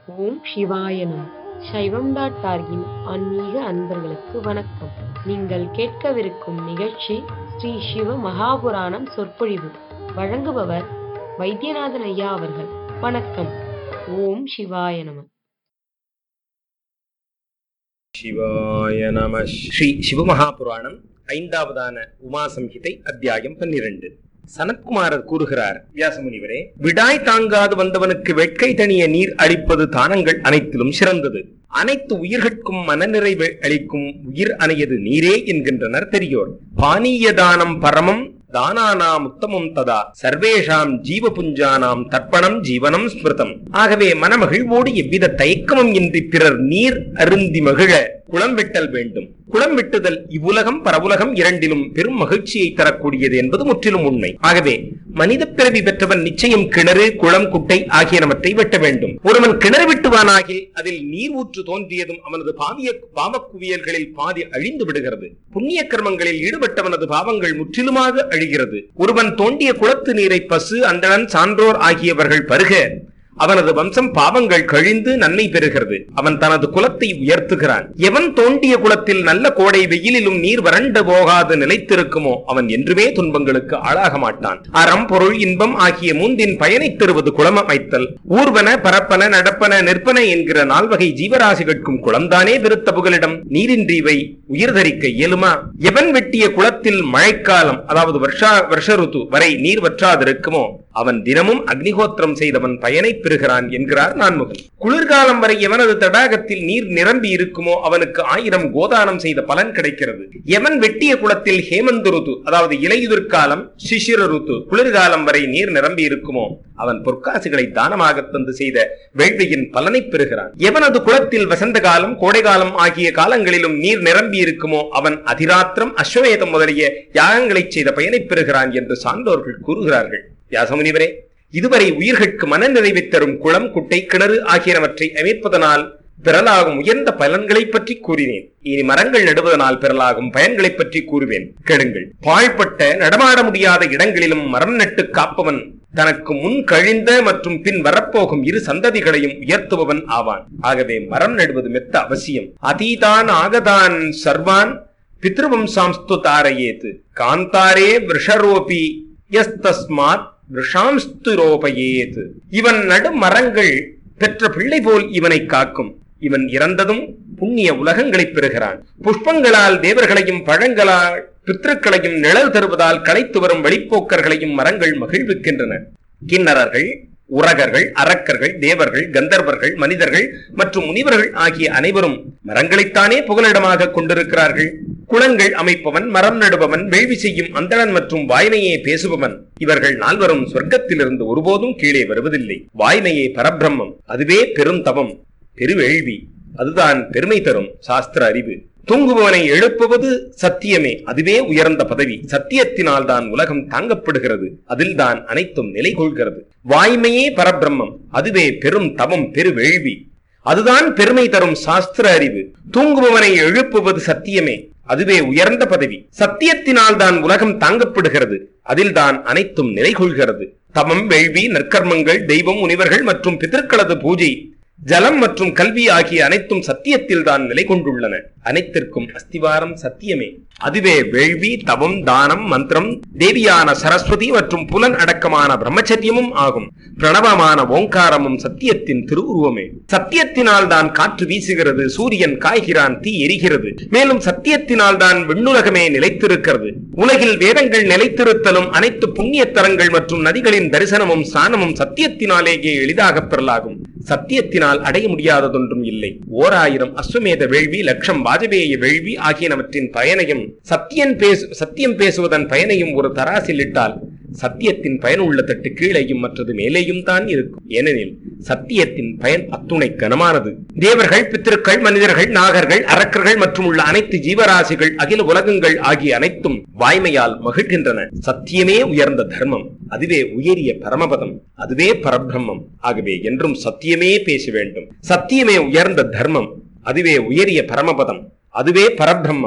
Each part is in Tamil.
ஓம் சிவாய நம சைவம் டாட் டார்கின் ஆன்மீக அன்பர்களுக்கு வணக்கம் நீங்கள் கேட்கவிருக்கும் நிகழ்ச்சி ஸ்ரீ சிவ மகாபுராணம் சொற்பொழிவு வழங்குபவர் வைத்தியநாதன் ஐயா அவர்கள் வணக்கம் ஓம் சிவாய நம சிவாய நம ஸ்ரீ சிவமகாபுராணம் ஐந்தாவதான உமா சம்ஹிதை அத்தியாயம் பன்னிரண்டு சனத்குமாரர் கூறுகிறார் வியாசமுனிவரே விடாய் தாங்காது வந்தவனுக்கு வெட்கை தணிய நீர் அளிப்பது தானங்கள் அனைத்திலும் சிறந்தது அனைத்து உயிர்கட்கும் மனநிறைவு அளிக்கும் உயிர் அணையது நீரே என்கின்றனர் பெரியோர் பானீய தானம் பரமம் தானானாம் உத்தமம் ததா சர்வேஷாம் ஜீவபுஞ்சானாம் தர்ப்பணம் ஜீவனம் ஸ்மிருதம் ஆகவே மனமகிழ்வோடு எவ்வித தயக்கமும் இன்றி பிறர் நீர் அருந்தி மகிழ குளம் வெட்டல் வேண்டும் குளம் வெட்டுதல் இவ்வுலகம் பரவுலகம் இரண்டிலும் பெரும் மகிழ்ச்சியை தரக்கூடியது என்பது முற்றிலும் உண்மை ஆகவே மனித பிறவி பெற்றவன் நிச்சயம் கிணறு குளம் குட்டை ஆகியனவற்றை வெட்ட வேண்டும் ஒருவன் கிணறு வெட்டுவானாகில் அதில் நீர் ஊற்று தோன்றியதும் அவனது பாவிய பாவக்குவியல்களில் பாதி அழிந்து விடுகிறது புண்ணிய கர்மங்களில் ஈடுபட்டவனது பாவங்கள் முற்றிலுமாக அழிகிறது ஒருவன் தோண்டிய குளத்து நீரை பசு அந்தணன் சான்றோர் ஆகியவர்கள் பருக அவனது வம்சம் பாவங்கள் கழிந்து நன்மை பெறுகிறது அவன் தனது குலத்தை உயர்த்துகிறான் எவன் தோண்டிய குலத்தில் நல்ல கோடை வெயிலிலும் நீர் வறண்டு போகாது நிலைத்திருக்குமோ அவன் என்றுமே துன்பங்களுக்கு ஆளாக மாட்டான் அறம் பொருள் இன்பம் ஆகிய மூன்றின் பயனை தருவது குளம் அமைத்தல் ஊர்வன பரப்பன நடப்பன நிற்பன என்கிற நால்வகை ஜீவராசிகளுக்கும் குளம்தானே விருத்த புகலிடம் நீரின்றி இவை உயிர் தரிக்க இயலுமா எவன் வெட்டிய குளத்தில் மழைக்காலம் அதாவது வருஷா வருஷ ருத்து வரை நீர் வற்றாதிருக்குமோ அவன் தினமும் அக்னிஹோத்திரம் செய்தவன் பயனை பெறுகிறான் என்கிறார் நான்முகன் குளிர்காலம் வரை எவனது தடாகத்தில் நீர் நிரம்பி இருக்குமோ அவனுக்கு ஆயிரம் கோதானம் செய்த பலன் கிடைக்கிறது எவன் வெட்டிய குளத்தில் ஹேமந்த ருத்து அதாவது இலையுதிர் காலம் சிசிர ருத்து குளிர்காலம் வரை நீர் நிரம்பி இருக்குமோ அவன் பொற்காசுகளை தானமாக தந்து செய்த வேள்வியின் பலனை பெறுகிறான் எவனது குளத்தில் வசந்த காலம் கோடை காலம் ஆகிய காலங்களிலும் நீர் நிரம்பி இருக்குமோ அவன் அதிராத்திரம் அஸ்வமேதம் முதலிய யாகங்களை செய்த பயனை பெறுகிறான் என்று சான்றோர்கள் கூறுகிறார்கள் வியாசமுனிவரே இதுவரை உயிர்களுக்கு மனநிறைவை தரும் குளம் குட்டை கிணறு ஆகியனவற்றை அமைப்பதனால் பெறலாகும் உயர்ந்த பலன்களை பற்றி கூறினேன் இனி மரங்கள் நடுவதனால் பெறலாகும் பயன்களை பற்றி கூறுவேன் கேளுங்கள் பாழ்பட்ட நடமாட முடியாத இடங்களிலும் மரம் நட்டு காப்பவன் தனக்கு முன் கழிந்த மற்றும் பின் வரப்போகும் இரு சந்ததிகளையும் உயர்த்துபவன் ஆவான் ஆகவே மரம் நடுவது மெத்த அவசியம் அதீதான் ஆகதான் சர்வான் பித்ருவம்சாம்ஸ்து தாரையேத்து காந்தாரே விஷரோபி எஸ் தஸ்மாத் விஷாம்ஸ்துரோபயேத் இவன் நடும் மரங்கள் பெற்ற பிள்ளை போல் இவனை காக்கும் இவன் இறந்ததும் புண்ணிய உலகங்களை பெறுகிறான் புஷ்பங்களால் தேவர்களையும் பழங்களால் பித்ருக்களையும் நிழல் தருவதால் களைத்து வரும் வழிப்போக்கர்களையும் மரங்கள் மகிழ்விக்கின்றன கிண்ணறர்கள் உரகர்கள் அரக்கர்கள் தேவர்கள் கந்தர்வர்கள் மனிதர்கள் மற்றும் முனிவர்கள் ஆகிய அனைவரும் மரங்களைத்தானே புகலிடமாக கொண்டிருக்கிறார்கள் குளங்கள் அமைப்பவன் மரம் நடுபவன் வேள்வி செய்யும் அந்தணன் மற்றும் வாய்மையே பேசுபவன் இவர்கள் நால்வரும் சொர்க்கத்திலிருந்து ஒருபோதும் கீழே வருவதில்லை வாய்மையே பரபிரம்மம் அதுவே பெரும் தவம் பெருவேள்வி அதுதான் பெருமை தரும் சாஸ்திர அறிவு தூங்குபவனை எழுப்புவது சத்தியமே அதுவே உயர்ந்த பதவி சத்தியத்தினால் தான் உலகம் தாங்கப்படுகிறது அதில் தான் அனைத்தும் நிலை கொள்கிறது வாய்மையே பரபிரம்மம் அதுவே பெரும் தவம் பெருவேள்வி அதுதான் பெருமை தரும் சாஸ்திர அறிவு தூங்குபவனை எழுப்புவது சத்தியமே அதுவே உயர்ந்த பதவி சத்தியத்தினால் தான் உலகம் தாங்கப்படுகிறது அதில் தான் அனைத்தும் நிலை கொள்கிறது தமம் வேள்வி நற்கர்மங்கள் தெய்வம் முனிவர்கள் மற்றும் பிதற்களது பூஜை ஜலம் மற்றும் கல்வி ஆகிய அனைத்தும் சத்தியத்தில் தான் நிலை கொண்டுள்ளன அனைத்திற்கும் அஸ்திவாரம் சத்தியமே அதுவே வேள்வி தவம் தானம் மந்திரம் தேவியான சரஸ்வதி மற்றும் புலன் அடக்கமான பிரம்மச்சரியமும் ஆகும் பிரணவமான ஓங்காரமும் சத்தியத்தின் திருவுருவமே சத்தியத்தினால் தான் காற்று வீசுகிறது சூரியன் காய்கிறான் தீ எரிகிறது மேலும் சத்தியத்தினால் தான் விண்ணுலகமே நிலைத்திருக்கிறது உலகில் வேதங்கள் நிலைத்திருத்தலும் அனைத்து புண்ணிய தலங்கள் மற்றும் நதிகளின் தரிசனமும் ஸ்நானமும் சத்தியத்தினாலேயே எளிதாக பெறலாகும் சத்தியத்தினால் அடைய முடியாததொன்றும் இல்லை ஓர் ஆயிரம் அஸ்வமேத வேள்வி லட்சம் வாஜபேய வேள்வி ஆகியனவற்றின் பயனையும் சத்தியன் பேசு சத்தியம் பேசுவதன் பயனையும் ஒரு தராசில் இட்டால் சத்தியத்தின் பயன் உள்ள தட்டு கீழேயும் மற்றது மேலேயும் தான் இருக்கும் ஏனெனில் சத்தியத்தின் பயன் அத்துணை கனமானது தேவர்கள் பித்திருக்கள் மனிதர்கள் நாகர்கள் அரக்கர்கள் மற்றும் உள்ள அனைத்து ஜீவராசிகள் அகில உலகங்கள் ஆகிய அனைத்தும் வாய்மையால் மகிழ்கின்றன சத்தியமே உயர்ந்த தர்மம் அதுவே உயரிய பரமபதம் அதுவே பரபிரம்மம் ஆகவே என்றும் சத்தியமே பேச வேண்டும் சத்தியமே உயர்ந்த தர்மம் அதுவே உயரிய பரமபதம் அதுவே பரபிரம்மம்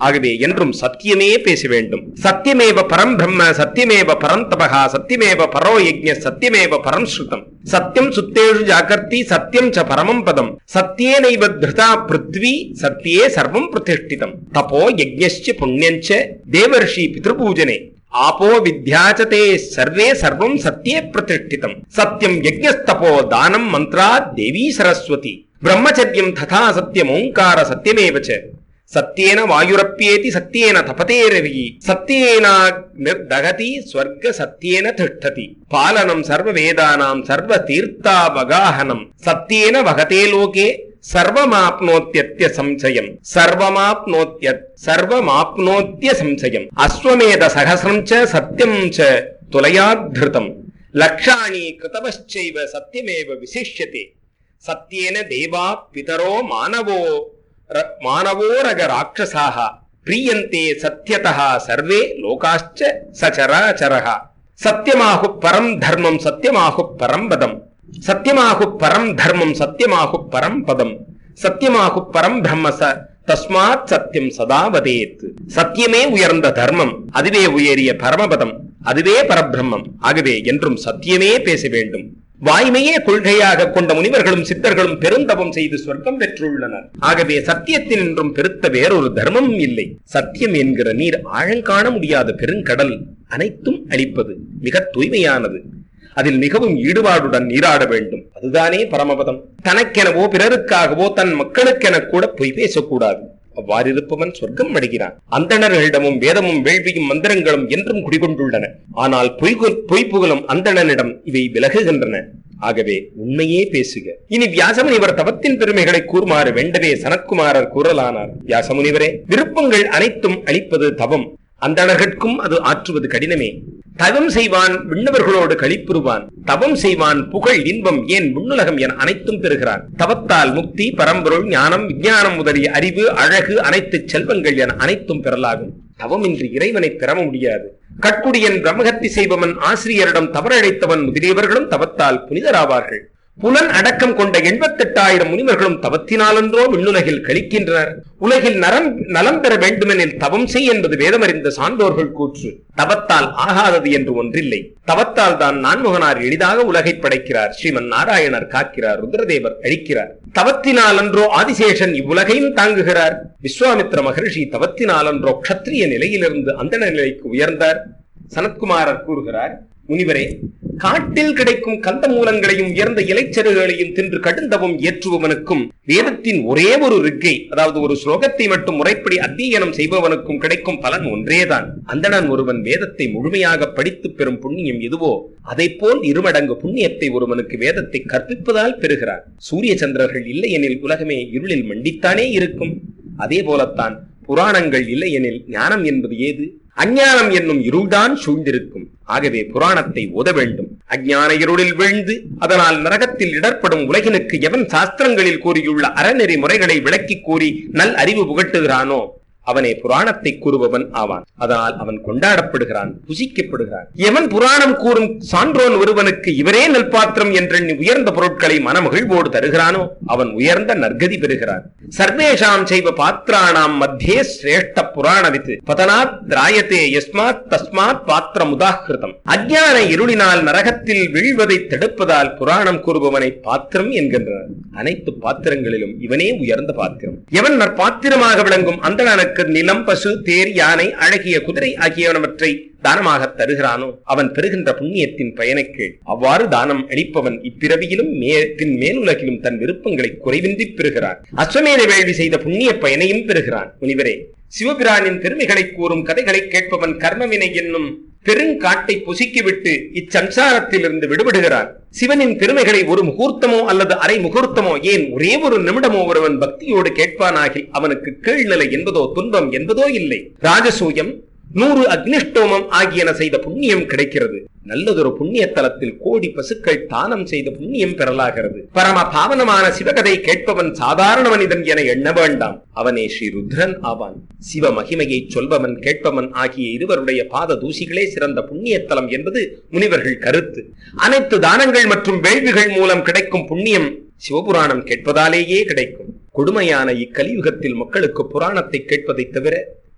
ஆகவே என்றும் சத்தியமே பேச வேண்டும் சத்தியமேவ பரம் பிரம்ம சத்தியமேவ பரம் தபகா சத்தியமேவ பரோ யஜ்ஞ சத்தியமேவ பரம் ஸ்ருதம் சத்தியம் சுத்தேஷு ஜாகர்த்தி சத்தியம் ச பரமம் பதம் சத்தியேனைவ திருதா பிருத்வி சத்தியே சர்வம் பிரதிஷ்டிதம் தபோ யஜ்ஞஸ்ச புண்ணியஞ்ச தேவர்ஷி பித்ருபூஜனே ஆபோ வித்யாச்சதே சர்வே சர்வம் சத்தியே பிரதிஷ்டிதம் சத்தியம் யஜ்ஞஸ்தபோ தானம் மந்த்ரா தேவி சரஸ்வதி பிரம்மச்சரியம் ததா சத்தியம் ஓங்கார சத்தியமேவ ச சத்தியேன வாயுரப்பியேதி சத்தியேன தபதேரவி சத்தியேன நிர்தகதி ஸ்வர்க சத்தியேன திஷ்டதி பாலனம் சர்வ வேதானாம் சர்வ தீர்த்தாவகாஹனம் சத்தியேன வகதே லோகே சர்வமாப்னோத்யத்ய சம்சயம் சர்வமாப்னோத்ய சர்வமாப்னோத்ய சம்சயம் அஸ்வமேத சகசிரம் ச சத்தியம் ச துலயாத்ருதம் லக்ஷாணி கிருதவச்சைவ சத்தியமேவ விசிஷ்யதே சத்தியேன தேவா பிதரோ மானவோ ர- மானவோரக ராட்சசாக பிரியந்தே சத்யதः சர்வே லோகாश्च சச்சராச்சரः சத்தியமாகு பரம் தர்மம் சத்தியமாகு பரம் பதம் சத்தியமாகு பரம் தர்மம் சத்தியமாகு பரம் பதம் சத்தியமாகு பரம் பிரம்ம ச தஸ்மாத் சத்தியம் சதா வதேத் சத்தியமே உயர்ந்த தர்மம் அதுவே உயரிய பரமபதம் அதுவே பரபிரம்மம் ஆகவே என்றும் சத்தியமே பேச வேண்டும் வாய்மையே கொள்கையாக கொண்ட முனிவர்களும் சித்தர்களும் பெருந்தவம் செய்து சொர்க்கம் பெற்றுள்ளனர் ஆகவே சத்தியத்தின் என்றும் பெருத்த வேறொரு தர்மமும் இல்லை சத்தியம் என்கிற நீர் ஆழங்காண முடியாத பெருங்கடல் அனைத்தும் அளிப்பது மிக தூய்மையானது அதில் மிகவும் ஈடுபாடுடன் நீராட வேண்டும் அதுதானே பரமபதம் தனக்கெனவோ பிறருக்காகவோ தன் மக்களுக்கென கூட பொய் பேசக்கூடாது அவ்வாறிருப்பவன் சொர்க்கம் அடைகிறான் அந்தணர்களிடமும் வேதமும் வேள்வியும் மந்திரங்களும் என்றும் குடிகொண்டுள்ளன ஆனால் பொய்கு- பொய் புகழும் அந்தணனிடம் இவை விலகுகின்றன ஆகவே உண்மையே பேசுக இனி வியாசமுனிவர் தவத்தின் பெருமைகளை கூறுமாறு வேண்டவே சனத்குமாரர் கூறலானார் வியாசமுனிவரே விருப்பங்கள் அனைத்தும் அளிப்பது தவம் அந்தணர்கட்கும் அது ஆற்றுவது கடினமே தவம் செய்வான் விண்ணவர்களோடு களிப்புறுவான் தவம் செய்வான் புகழ் இன்பம் ஏன் விண்ணுலகம் என அனைத்தும் பெறுகிறான் தவத்தால் முக்தி பரம்பொருள் ஞானம் விஞ்ஞானம் முதலிய அறிவு அழகு அனைத்து செல்வங்கள் என அனைத்தும் பெறலாகும் தவமின்றி இறைவனை பெற முடியாது கட்குடியன் பிரம்மகத்தி செய்பவன் ஆசிரியரிடம் தவறழைத்தவன் முதலியவர்களும் தவத்தால் புனிதராவார்கள் புலன் அடக்கம் கொண்ட எண்பத்தெட்டாயிரம் முனிவர்களும் தவத்தினாலன்றோ விண்ணுலகில் கழிக்கின்றனர் உலகில் நரம் நலம் பெற வேண்டுமெனில் தவம் செய் என்பது வேதமறிந்த சான்றோர்கள் கூற்று தவத்தால் ஆகாதது என்று ஒன்றில்லை தவத்தால் தான் நான்முகனார் எளிதாக உலகை படைக்கிறார் ஸ்ரீமன் நாராயணர் காக்கிறார் ருத்ரதேவர் அழிக்கிறார் தவத்தினால் அன்றோ ஆதிசேஷன் இவ்வுலகையும் தாங்குகிறார் விஸ்வாமித்ர மகரிஷி தவத்தினால் அன்றோ க்ஷத்ரிய நிலையிலிருந்து அந்த நிலைக்கு உயர்ந்தார் சனத்குமாரர் கூறுகிறார் முனிவரே காட்டில் கிடைக்கும் கந்த மூலங்களையும் உயர்ந்த இலைச்சருகளையும் தின்று கடுந்தவம் ஏற்றுபவனுக்கும் வேதத்தின் ஒரே ஒரு ரிக்கை அதாவது ஒரு ஸ்லோகத்தை மட்டும் முறைப்படி அத்தியனம் செய்பவனுக்கும் கிடைக்கும் பலன் ஒன்றேதான் அந்தணன் ஒருவன் வேதத்தை முழுமையாக படித்து பெறும் புண்ணியம் எதுவோ அதைப் போல் இருமடங்கு புண்ணியத்தை ஒருவனுக்கு வேதத்தை கற்பிப்பதால் பெறுகிறான் சூரிய சந்திரர்கள் இல்லை எனில் உலகமே இருளில் மண்டித்தானே இருக்கும் அதே போலத்தான் புராணங்கள் இல்லை எனில் ஞானம் என்பது ஏது அஞ்ஞானம் என்னும் இருள்தான் சூழ்ந்திருக்கும் ஆகவே புராணத்தை ஓத வேண்டும் அஞ்ஞான இருளில் வீழ்ந்து அதனால் நரகத்தில் இடர்படும் உலகினுக்கு எவன் சாஸ்திரங்களில் கூறியுள்ள அறநெறி முறைகளை விளக்கிக் கூறி நல் அறிவு புகட்டுகிறானோ அவனே புராணத்தை கூறுபவன் ஆவான் அதனால் அவன் கொண்டாடப்படுகிறான் புசிக்கப்படுகிறான் எவன் புராணம் கூறும் சான்றோன் ஒருவனுக்கு இவரே நல்பாத்திரம் என்றெண்ணி உயர்ந்த பொருட்களை மனமகிழ்வோடு தருகிறானோ அவன் உயர்ந்த நற்கதி பெறுகிறான் சர்வேஷாம் செய்வ பாத்திராணாம் மத்தியே சிரேஷ்ட புராணவித் பதனாத் திராயத்தே யஸ்மாத் தஸ்மாத் பாத்திரம் உதாகிருதம் அஜ்ஞான இருளினால் நரகத்தில் வீழ்வதை தடுப்பதால் புராணம் கூறுபவனை பாத்திரம் என்கின்றனர் அனைத்து பாத்திரங்களிலும் இவனே உயர்ந்த பாத்திரம் எவன் நற்பாத்திரமாக விளங்கும் அந்தணனுக்கு நிலம் பசு தேர் யானை அழகிய குதிரை ஆகியவனவற்றை தானமாக தருகிறானோ அவன் பெறுகின்ற புண்ணியத்தின் பயனுக்கு அவ்வாறு தானம் அளிப்பவன் இப்பிறவியிலும் மே பின் மேலுலகிலும் தன் விருப்பங்களை குறைவின்றி பெறுகிறான் அஸ்வமேத வேள்வி செய்த புண்ணிய பயனையும் பெறுகிறான் முனிவரே சிவபிரானின் பெருமைகளை கூறும் கதைகளை கேட்பவன் கர்மவினை என்னும் பெருங்காட்டை பொசுக்கிவிட்டு இச்சம்சாரத்திலிருந்து விடுபடுகிறான் சிவனின் பெருமைகளை ஒரு முகூர்த்தமோ அல்லது அரை முகூர்த்தமோ ஏன் ஒரே ஒரு நிமிடமோ ஒருவன் பக்தியோடு கேட்பானாகில் அவனுக்கு கீழ்நிலை என்பதோ துன்பம் என்பதோ இல்லை ராஜசூயம் நூறு அக்னிஷ்டோமம் ஆகியன செய்த புண்ணியம் கிடைக்கிறது நல்லதொரு புண்ணிய தலத்தில் கோடி பசுக்கள் தானம் செய்த புண்ணியம் பெறலாகிறது பரம பாவனமான சிவகதை கேட்பவன் சாதாரண மனிதன் என எண்ண வேண்டாம் அவனே ஸ்ரீ ருத்ரன் ஆவான் சிவ மகிமையை சொல்பவன் கேட்பவன் ஆகிய இருவருடைய பாத தூசிகளே சிறந்த புண்ணியத்தலம் என்பது முனிவர்கள் கருத்து அனைத்து தானங்கள் மற்றும் வேள்விகள் மூலம் கிடைக்கும் புண்ணியம் சிவபுராணம் கேட்பதாலேயே கிடைக்கும் கொடுமையான இக்கலியுகத்தில் மக்களுக்கு புராணத்தை கேட்பதைத் தவிர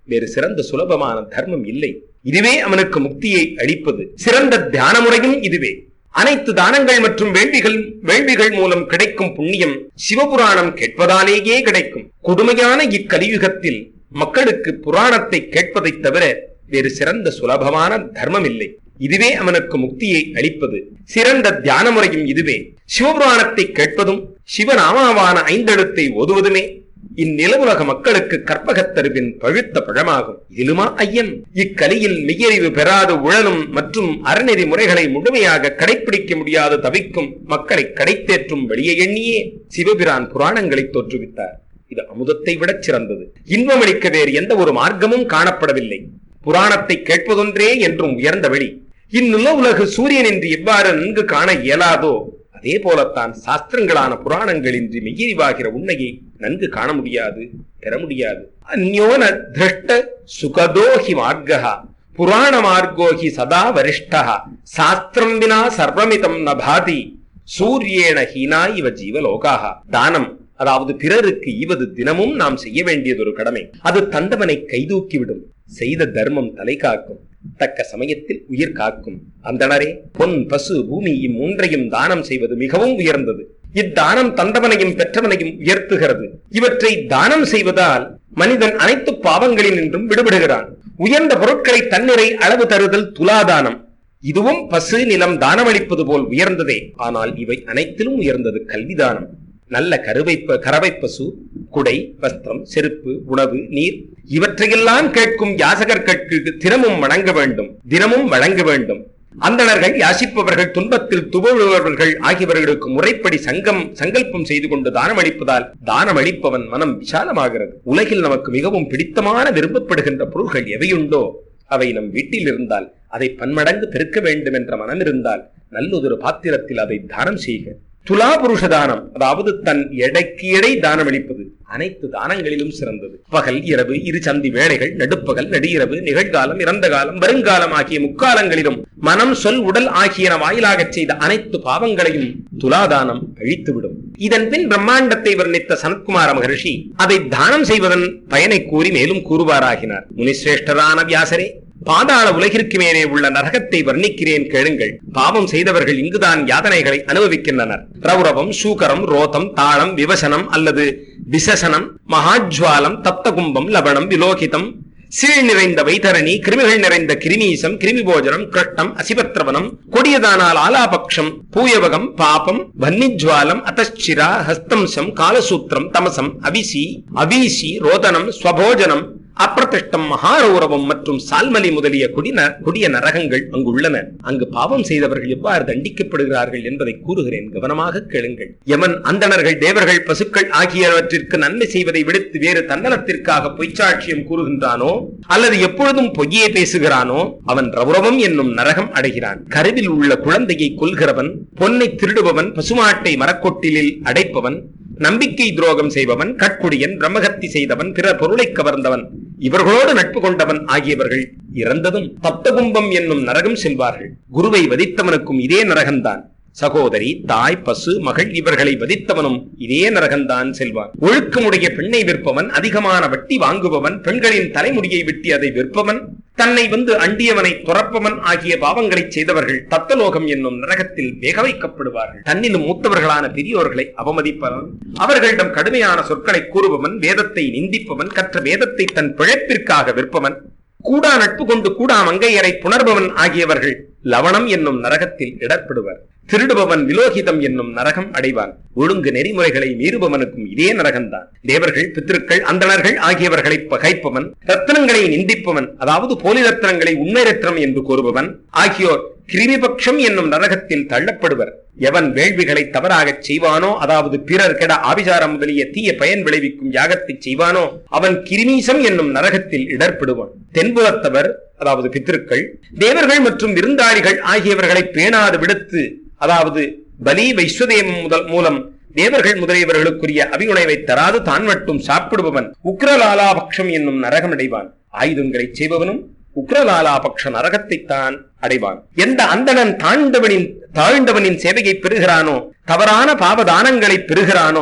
வேறு சிறந்த சுலபமான தர்மம் இல்லை இதுவே அவனுக்கு முக்தியை அளிப்பது சிறந்த தியான முறையும் இதுவே அனைத்து தானங்கள் மற்றும் வேள்விகள் வேள்விகள் மூலம் கிடைக்கும் புண்ணியம் சிவபுராணம் கேட்பதாலேயே கிடைக்கும் கொடுமையான இக்கலியுகத்தில் மக்களுக்கு புராணத்தை கேட்பதைத் தவிர வேறு சிறந்த சுலபமான தர்மம் இல்லை இதுவே அவனுக்கு முக்தியை அளிப்பது சிறந்த தியான முறையும் இதுவே சிவபுராணத்தை கேட்பதும் சிவநாமாவான ஐந்தெழுத்தை ஓதுவதுமே இந்நிலவுலக மக்களுக்கு கற்பகத்தருவின் பழுத்த பழமாகும் இதிலுமா ஐயன் இக்கலியில் மெய்யறிவு பெறாது உழலும் மற்றும் அறநெறி முறைகளை முழுமையாக கடைபிடிக்க முடியாது தவிக்கும் மக்களை கடைத்தேற்றும் வழியை எண்ணியே சிவபிரான் புராணங்களை தோற்றுவித்தார் இது அமுதத்தை விடச் சிறந்தது இன்பமளிக்க வேறு எந்த ஒரு மார்க்கமும் காணப்படவில்லை புராணத்தை கேட்பதொன்றே என்றும் உயர்ந்த வழி இந்நில உலகு சூரியன் என்று எவ்வாறு நன்கு காண இயலாதோ அதே போலத்தான் சாஸ்திரங்களான புராணங்களின்றி மெய்யறிவாகிற உண்மையை நன்கு காண முடியாது பெற முடியாது அந்யோன திருஷ்ட சுகதோஹி மார்கா புராண மார்கோஹி சதா வரிஷ்டா சாஸ்திரம் வினா சர்வமிதம் நபாதி சூரியேன ஹீனா இவ ஜீவலோகாக தானம் அதாவது பிறருக்கு ஈவது தினமும் நாம் செய்ய வேண்டியது ஒரு கடமை அது தந்தவனை கைதூக்கிவிடும் செய்த தர்மம் தலை காக்கும் தக்க சமயத்தில் உயிர் காக்கும் அந்தணரே பொன் பசு பூமி இம்மூன்றையும் தானம் செய்வது மிகவும் உயர்ந்தது இத்தானம் தந்தவனையும் பெற்றவனையும் உயர்த்துகிறது இவற்றை தானம் செய்வதால் மனிதன் அனைத்து பாவங்களில் நின்றும் விடுபடுகிறான் உயர்ந்த பொருட்களை தன்னிறை அளவு தருதல் துலாதானம் இதுவும் பசு நிலம் தானமளிப்பது போல் உயர்ந்ததே ஆனால் இவை அனைத்திலும் உயர்ந்தது கல்விதானம் நல்ல கருவைப்ப கறவை பசு குடை வஸ்திரம் செருப்பு உணவு நீர் இவற்றையெல்லாம் கேட்கும் யாசகர்களுக்கு தினமும் வழங்க வேண்டும் தினமும் வழங்க வேண்டும் அந்தணர்கள் யாசிப்பவர்கள் துன்பத்தில் துவழுபவர்கள் ஆகியவர்களுக்கு முறைப்படி சங்கம் சங்கல்பம் செய்து கொண்டு தானமளிப்பதால் தானமளிப்பவன் மனம் விசாலமாகிறது உலகில் நமக்கு மிகவும் பிடித்தமான விரும்பப்படுகின்ற பொருள்கள் எவையுண்டோ அவை நம் வீட்டில் இருந்தால் அதை பன்மடங்கு பெருக்க வேண்டும் என்ற மனம் இருந்தால் நல்லதொரு பாத்திரத்தில் அதை தானம் செய்க துலா புருஷ தானம் அதாவது தன் எடைக்கு எடை தானம் அளிப்பது அனைத்து தானங்களிலும் சிறந்தது பகல் இரவு இரு சந்தி வேளைகள் நடுப்பகல் நடிஇரவு நிகழ்காலம் இறந்த காலம் வருங்காலம் ஆகிய முக்காலங்களிலும் மனம் சொல் உடல் ஆகியன வாயிலாகச் செய்த அனைத்து பாவங்களையும் துலாதானம் அழித்துவிடும் இதன் பின் பிரம்மாண்டத்தை வர்ணித்த சனத்குமார மகர்ஷி அதை தானம் செய்வதன் பயனை கூறி மேலும் கூறுவாராகினார் முனிசிரேஷ்டரான வியாசரே பாதாள உலகிற்கு மேலே உள்ள நரகத்தை வர்ணிக்கிறேன் கேளுங்கள் பாவம் செய்தவர்கள் இங்குதான் யாதனைகளை அனுபவிக்கின்றனர் ரௌரவம் சூகரம் ரோதம் தாளம் விவசனம் அல்லது விசசனம் மகாஜ்வாலம் தப்தகும்பம் லவணம் விலோகிதம் சீழ் நிறைந்த வைத்தரணி கிருமிகள் நிறைந்த கிருமீசம் கிருமி போஜனம் கிருஷ்டம் அசிபத்ரவனம் கொடியதானால் ஆலாபக்ஷம் பூயவகம் பாபம் வன்னிஜ்வாலம் அத்தச்சிரா ஹஸ்தம்சம் காலசூத்திரம் தமசம் அவிசி அவீசி ரோதனம் ஸ்வபோஜனம் அப்பிரதிஷ்டம் மகாரௌரவம் மற்றும் சால்மலி முதலிய கொடின கொடிய நரகங்கள் அங்கு உள்ளன அங்கு பாவம் செய்தவர்கள் எவ்வாறு தண்டிக்கப்படுகிறார்கள் என்பதை கூறுகிறேன் கவனமாக கேளுங்கள் யமன் அந்தணர்கள் தேவர்கள் பசுக்கள் ஆகியவற்றிற்கு நன்மை செய்வதை விடுத்து வேறு தன்னலத்திற்காக பொய்ச்சாட்சியம் கூறுகின்றானோ அல்லது எப்பொழுதும் பொய்யே பேசுகிறானோ அவன் ரௌரவம் என்னும் நரகம் அடைகிறான் கருவில் உள்ள குழந்தையை கொல்கிறவன் பொன்னை திருடுபவன் பசுமாட்டை மரக்கொட்டிலில் அடைப்பவன் நம்பிக்கை துரோகம் செய்பவன் கட்குடியன் பிரம்மகத்தி செய்தவன் பிறர் பொருளை கவர்ந்தவன் இவர்களோடு நட்பு கொண்டவன் ஆகியவர்கள் இறந்ததும் தப்தகும்பம் என்னும் நரகம் செல்வார்கள் குருவை வதித்தவனுக்கும் இதே நரகம்தான் சகோதரி தாய் பசு மகள் இவர்களை வதித்தவனும் இதே நரகம்தான் செல்வான் ஒழுக்கமுடைய பெண்ணை விற்பவன் அதிகமான வட்டி வாங்குபவன் பெண்களின் தலைமுடியை வெட்டி அதை விற்பவன் தன்னை வந்து அண்டியவனை துறப்பவன் ஆகிய பாவங்களை செய்தவர்கள் தத்தலோகம் என்னும் நரகத்தில் வேக வைக்கப்படுவார்கள் தன்னிலும் மூத்தவர்களான பெரியோர்களை அவமதிப்பவன் அவர்களிடம் கடுமையான சொற்களை கூறுபவன் வேதத்தை நிந்திப்பவன் கற்ற வேதத்தை தன் பிழைப்பிற்காக விற்பவன் கூடா நட்பு கொண்டு கூடா மங்கையரை புணர்பவன் ஆகியவர்கள் லவணம் என்னும் நரகத்தில் இடர்படுவர் திருடுபவன் விலோகிதம் என்னும் நரகம் அடைவான் ஒழுங்கு நெறிமுறைகளை மீறுபவனுக்கும் இதே நரகம்தான் தேவர்கள் பித்திருக்கள் அந்தணர்கள் ஆகியவர்களை பகைப்பவன் ரத்னங்களை நிந்திப்பவன் அதாவது போலி ரத்னங்களை உண்மை ரத்னம் என்று கூறுபவன் ஆகியோர் கிருமிபக்ஷம் என்னும் நரகத்தில் தள்ளப்படுவர் எவன் வேள்விகளை தவறாகச் செய்வானோ அதாவது பிறர் கெட ஆபிசாரம் முதலிய தீய பயன் விளைவிக்கும் யாகத்தை செய்வானோ அவன் கிருமீசம் என்னும் நரகத்தில் இடர்படுவான் தென்புலத்தவர் அதாவது பித்திருக்கள் தேவர்கள் மற்றும் விருந்தாளிகள் ஆகியவர்களை பேணாது விடுத்து அதாவது பலி வைஸ்வதேவம் முதல் மூலம் தேவர்கள் முதலியவர்களுக்குரிய அபியுணைவை தராது தான் மட்டும் சாப்பிடுபவன் உக்ரலாலாபக்ஷம் என்னும் நரகம் அடைவான் ஆயுதங்களை செய்பவனும் உக்ரலாலாபக்ஷ நரகத்தை தான் அடைவான் எந்த அந்தணன் தாழ்ந்தவனின் தாழ்ந்தவனின் சேவையை பெறுகிறானோ தவறான பாவதானங்களை பெறுகிறானோ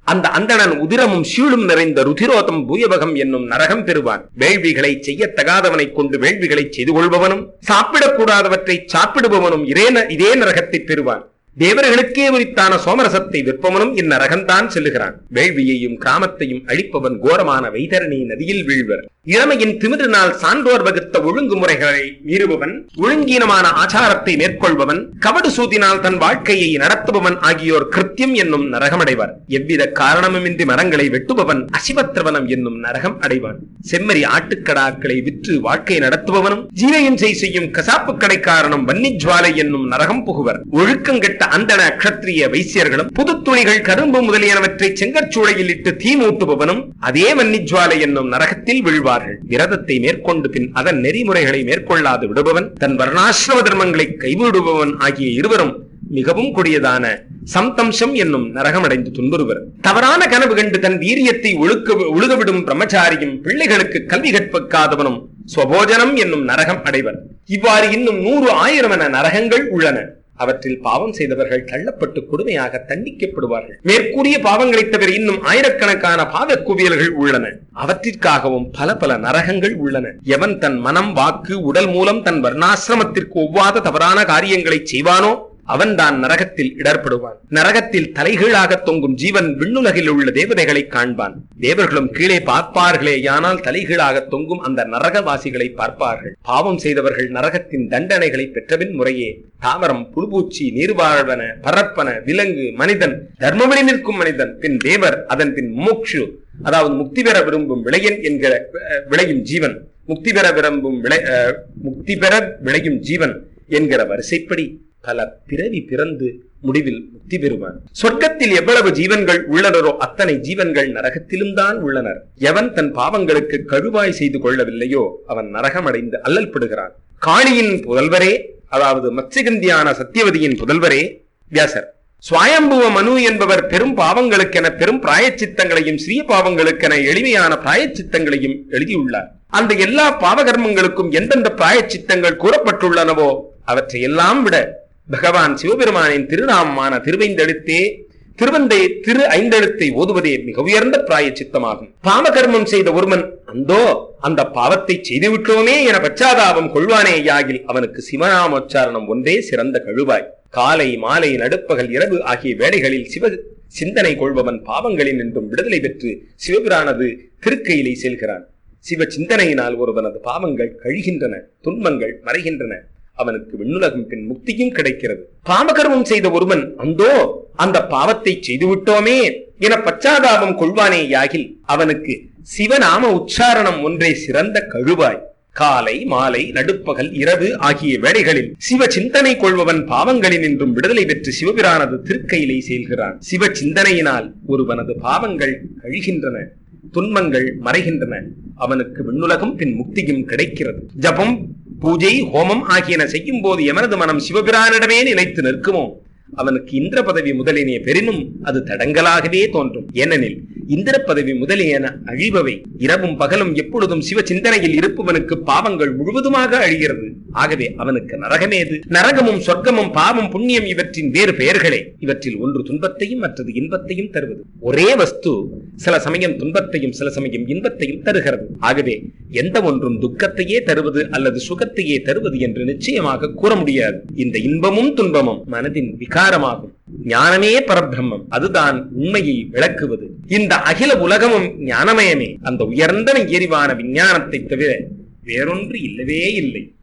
அந்த அந்தணன் உதிரமும் சீழும் நிறைந்த ருதிரோதம் பூயபகம் என்னும் நரகம் பெறுவான் வேள்விகளை செய்யத்தகாதவனைக் கொண்டு வேள்விகளை செய்து கொள்பவனும் சாப்பிடக்கூடாதவற்றை சாப்பிடுபவனும் இதே ந- இதே நரகத்தை பெறுவான் தேவர்களுக்கே உரித்தான சோமரசத்தை விற்பவனும் இந்நரகம்தான் செல்லுகிறான் வேள்வியையும் கிராமத்தையும் அழிப்பவன் கோரமான வைதரணி நதியில் வீழ்வர் இளமையின் திமிரினால் சான்றோர் வகுத்த ஒழுங்குமுறைகளை மீறுபவன் ஒழுங்கீனமான ஆச்சாரத்தை மேற்கொள்பவன் கவடு சூதினால் தன் வாழ்க்கையை நடத்துபவன் ஆகியோர் கிருத்தியம் என்னும் நரகம் அடைவார் எவ்வித காரணமுமின்றி மரங்களை வெட்டுபவன் அசிவத்திரவனம் என்னும் நரகம் அடைவான் செம்மறி ஆட்டுக்கடாக்களை விற்று வாழ்க்கை நடத்துபவனும் ஜீவஹிம்சை செய்யும் கசாப்பு கடைக்காரனும் வன்னிஜ்வாலை என்னும் நரகம் புகுவர் ஒழுக்கங்கெட்ட அந்தன அக்ஷத்திரிய வைசியர்களும் புது துணிகள் கரும்பு முதலியனவற்றை செங்கற்சூளையில் இட்டு தீ மூட்டுபவனும் அதே வன்னிஜ்வாலை என்னும் நரகத்தில் விழுவார்கள் விரதத்தை மேற்கொண்டு பின் அதன் நெறிமுறைகளை மேற்கொள்ளாது விடுபவன் தன் வர்ணாசிரம தர்மங்களை கைவிடுபவன் ஆகிய இருவரும் மிகவும் கொடியதான சம்தம்சம் என்னும் நரகமடைந்து துன்புறுவர் தவறான கனவு கண்டு தன் வீரியத்தை ஒழுக்க ஒழுகவிடும் பிரம்மச்சாரியும் பிள்ளைகளுக்கு கல்வி கற்பிக்காதவனும் ஸ்வபோஜனம் என்னும் நரகம் அடைவர் இவ்வாறு இன்னும் நூறு ஆயிரம் என நரகங்கள் உள்ளன அவற்றில் பாவம் செய்தவர்கள் தள்ளப்பட்டு கொடுமையாக தண்டிக்கப்படுவார்கள் மேற்கூறிய பாவங்களைத் தவிர இன்னும் ஆயிரக்கணக்கான பாவ குவியல்கள் உள்ளன அவற்றிற்காகவும் பல பல நரகங்கள் உள்ளன எவன் தன் மனம் வாக்கு உடல் மூலம் தன் வர்ணாசிரமத்திற்கு ஒவ்வாத தவறான காரியங்களை செய்வானோ அவன்தான் நரகத்தில் இடர்படுவான் நரகத்தில் தலைகீழாக தொங்கும் ஜீவன் விண்ணுலகில் உள்ள தேவதைகளை காண்பான் தேவர்களும் கீழே பார்ப்பார்களேயானால் தலைகீழாக தொங்கும் அந்த நரகவாசிகளை பார்ப்பார்கள் பாவம் செய்தவர்கள் நரகத்தின் தண்டனைகளை பெற்றபின் முறையே தாவரம் புழுபூச்சி நீர்வாழ்வன பரப்பன விலங்கு மனிதன் தர்மவழி நிற்கும் மனிதன் பின் தேவர் அதன் பின் மோக்ஷு அதாவது முக்தி பெற விரும்பும் விளையன் என்கிற அஹ், விளையும் ஜீவன் முக்தி பெற விரும்பும் விளை அஹ், முக்தி பெற விளையும் ஜீவன் என்கிற வரிசைப்படி பல பிறவி பிறந்து முடிவில் முக்தி பெறுவான் சொர்க்கத்தில் எவ்வளவு ஜீவன்கள் உள்ளனரோ அத்தனை ஜீவன்கள் நரகத்திலும் தான் உள்ளனர் எவன் தன் பாவங்களுக்கு கழுவாய் செய்து கொள்ளவில்லையோ அவன் நரகமடைந்து அல்லல்படுகிறான் காளியின் புதல்வரே அதாவது மத்ஸ்யகந்தியான சத்தியவதியின் புதல்வரே வியாசர் சுவாயம்புவ மனு என்பவர் பெரும் பாவங்களுக்கென பெரும் பிராயச்சித்தங்களையும் சிறிய பாவங்களுக்கென எளிமையான பிராயச்சித்தங்களையும் எழுதியுள்ளார் அந்த எல்லா பாவகர்மங்களுக்கும் எந்தெந்த பிராயச்சித்தங்கள் கூறப்பட்டுள்ளனவோ அவற்றை எல்லாம் விட பகவான் சிவபெருமானின் திருநாமமான திருவைந்தெழுத்தே திருவந்தை திரு ஐந்தெழுத்தை ஓதுவதே மிக உயர்ந்த பிராயச்சித்தமாகும் பாவகர்மம் செய்த ஒருவன் அந்தோ அந்த பாவத்தை செய்துவிட்டோமே என பச்சாதாபம் கொள்வானே யாகில் அவனுக்கு சிவநாமோச்சாரணம் ஒன்றே சிறந்த கழுவாய் காலை மாலை நடுப்பகல் இரவு ஆகிய வேளைகளில் சிவ சிந்தனை கொள்பவன் பாவங்களில் நின்றும் விடுதலை பெற்று சிவபிரானது திருக்கையிலே செல்கிறான் சிவ சிந்தனையினால் ஒருவனது பாவங்கள் கழிகின்றன துன்பங்கள் மறைகின்றன அவனுக்கு விண்ணுலகம் பின் முக்தியும் கிடைக்கிறது பாவகர்மம் செய்த ஒருவன் அந்தோ அந்த பாவத்தை செய்துவிட்டோமே என பச்சாதாபம் கொள்வானே யாகில் அவனுக்கு சிவநாம உச்சாரணம் ஒன்றே சிறந்த கழுவாய் காலை மாலை நடுப்பகல் இரவு ஆகிய வேளைகளில் சிவ சிந்தனை கொள்பவன் பாவங்களில் நின்றும் விடுதலை பெற்று சிவபிரானது திருக்கையிலே செல்கிறான் சிவ சிந்தனையினால் ஒருவனது பாவங்கள் கழிகின்றன துன்பங்கள் மறைகின்றன அவனுக்கு விண்ணுலகம் பின் முக்தியும் கிடைக்கிறது ஜபம் பூஜை ஹோமம் ஆகியன செய்யும் போது எமனது மனம் சிவபிரானிடமே நிலைத்து நிற்குமோ அவனுக்கு இந்திர பதவி முதலியன பெரினும் அது தடங்கலாகவே தோன்றும் ஏனெனில் இந்திர பதவி முதலியன அழிபவை இரவும் பகலும் எப்பொழுதும் சிவ சிந்தனையில் இருப்பவனுக்கு பாவங்கள் முழுவதுமாக அழிகிறது ஆகவே அவனுக்கு நரகமேது நரகமும் சொர்க்கமும் பாவம் புண்ணியம் இவற்றின் வேறு பெயர்களே இவற்றில் ஒன்று துன்பத்தையும் மற்றது இன்பத்தையும் தருவது ஒரே வஸ்து சில சமயம் துன்பத்தையும் சில சமயம் இன்பத்தையும் தருகிறது ஆகவே எந்த ஒன்றும் துக்கத்தையே தருவது அல்லது சுகத்தையே தருவது என்று நிச்சயமாக கூற முடியாது இந்த இன்பமும் துன்பமும் மனதின் விகாரமாகும் ஞானமே பரபிரம்மம் அதுதான் உண்மையை விளக்குவது இந்த அகில உலகமும் ஞானமயமே அந்த உயர்ந்த எரிவான விஞ்ஞானத்தை தவிர வேறொன்று இல்லவே இல்லை